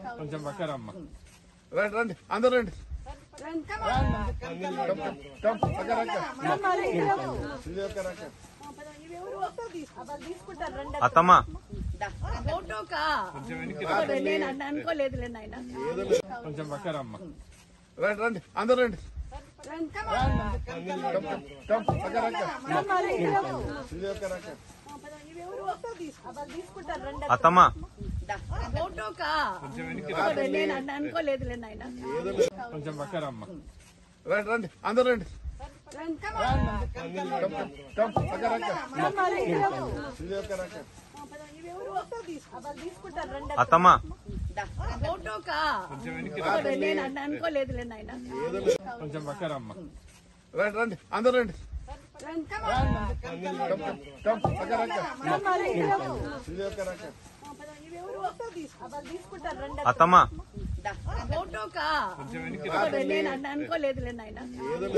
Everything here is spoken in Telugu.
కొంచెం పక్కరమ్మ రండి రండి అందరూ రండి కమ్, పక్క రక్క. ఇది ఒక రక్క. అత్తమ్మ ఫోటోకా కొంచెం వెనక్కి నేను అన్న అనుకోలేదులే నాయన కొంచెం పక్కరమ్మ రండి రండి అందరూ రండి కమ్, కమ్, పక్క రక్క. ఇది ఒక రక్క. అత్తమ్మ ఫోటోకా కొంచెం వెనక్కి నేను అన్న అనుకోలేదులే నాయన కొంచెం పక్కరమ్మ రండి రండి అందరూ రండి కమ్, కమ్, పక్క రక్క. ఇది ఒక రక్క. అత్తమ్మ ఫోటోకా కొంచెం వెనక్కి నేను అన్న అనుకోలేదులే నాయన కొంచెం పక్కరమ్మ రండి రండి అందరూ రండి కమ్, కమ్, పక్క రక్క. ఇది ఒక రక్క. అత్తమ్మ ఫోటోకా కొంచెం వెనక్కి నేను అన్న అనుకోలేదులే నాయన